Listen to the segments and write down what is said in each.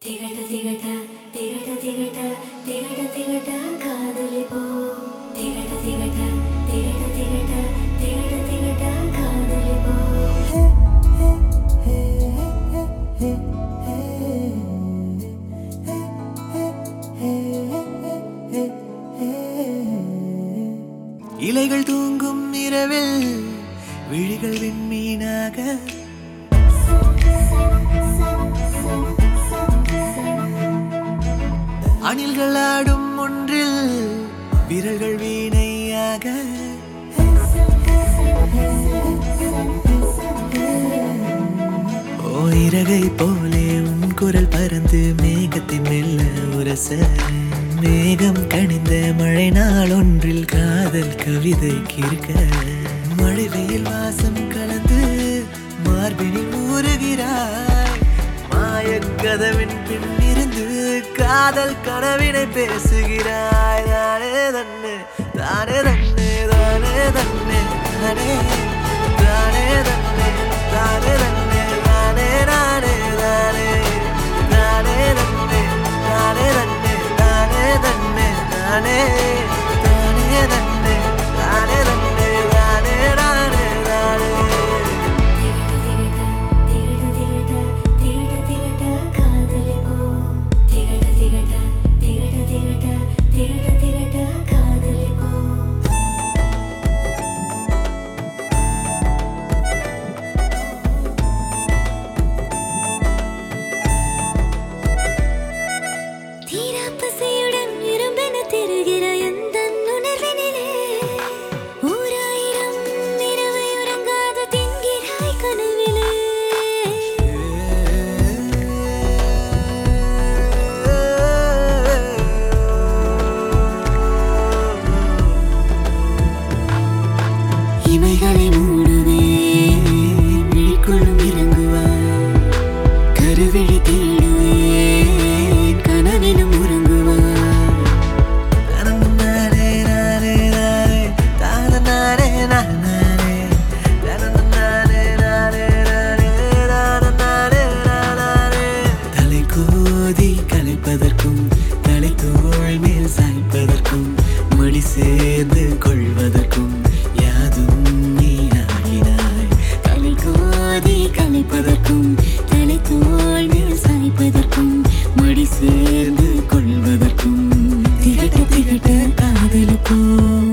திகட்ட திகட்ட திகட்ட திகட்ட திகட்ட திகட்ட காதலி போ திகட்ட திகட்ட திகட்ட திகட்ட திகட்ட திகட்ட காதலி போ இலைகள் தூங்கும் இரவில் விழிகள் விண்மீனாக அணில்கள் ஆடும் ஒன்றில் விரல்கள் வீணையாக ஓ இறகை போலே உன் குரல் பறந்து மேகத்தின் மெல்ல உரச மேகம் கணிந்த மழை நாள் ஒன்றில் காதல் கவிதை கிறுக்க மழை வெயில் வாசம் கலந்து மார்பினில் ஊறுகிறாய் மாயக் கதவின் பின்னிருந்து காதல் கனவினை பேசுகிறாய் தானே தன்னு தானே தன்னு தானே தன்னு தானே தானே தன்னு தானே தன்னு தானே நானே தானே தானே தன்னு தானே தன்னு தானே தன்னு தானே தானே தன்னு தானே தன்னு தானே நானே தானே திகட்ட திகட்ட திகட்ட திகட்ட திகட்ட காதலி போ திகட்ட திகட்ட திகட்ட திகட்ட திகட்ட திகட்ட காதலி போ தீராப்பசையுடன் இரும்பென திருகிற எந்த உணர்வினிலே ஓராயிரம் இரவை உறங்காத தின்கிறாய் கனவிலே இமைகளை மூடுவேன் விழிக்குள்ளும் இறங்குவாய் கருவிழி தேடுவேன் கனவிலும் உறங்குவாய் தனநானே நானே நானே தானநானே நானே தனநானே நானே நானே தானநானே நானே தலை கோதி கலைப்பதற்கும் தலை தோள் மேல் சாய்ப்பதற்கும் மடி சேர்ந்து கொள்வதற்கும் யாதும் நீ ஆகினாய் தலை கோதி கலைப்பதற்கும் தலை தோள் மேல் சாய்ப்பதற்கும் மடி சேர்ந்து கொள்வதற்கும் திகட்ட திகட்ட காதலுக்கும்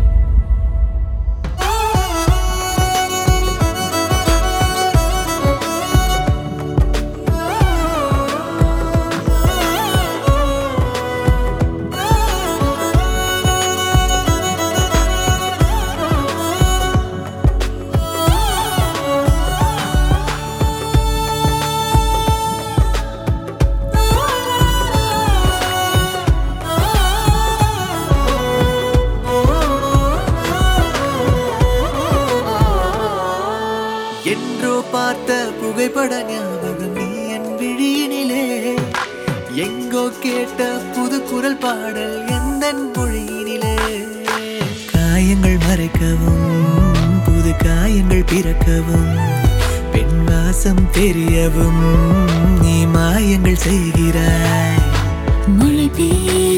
என்றோ பார்த்த புகைப்பட ஞாபகம் நீ என் விழியினிலே எங்கோ கேட்ட புது குரல் பாடல் எந்த மொழியினிலே காயங்கள் மறைக்கவும் புது காயங்கள் பிறக்கவும் பெண் வாசம் தெரியவும் நீ மாயங்கள் செய்கிறாய் மழை பெய்ய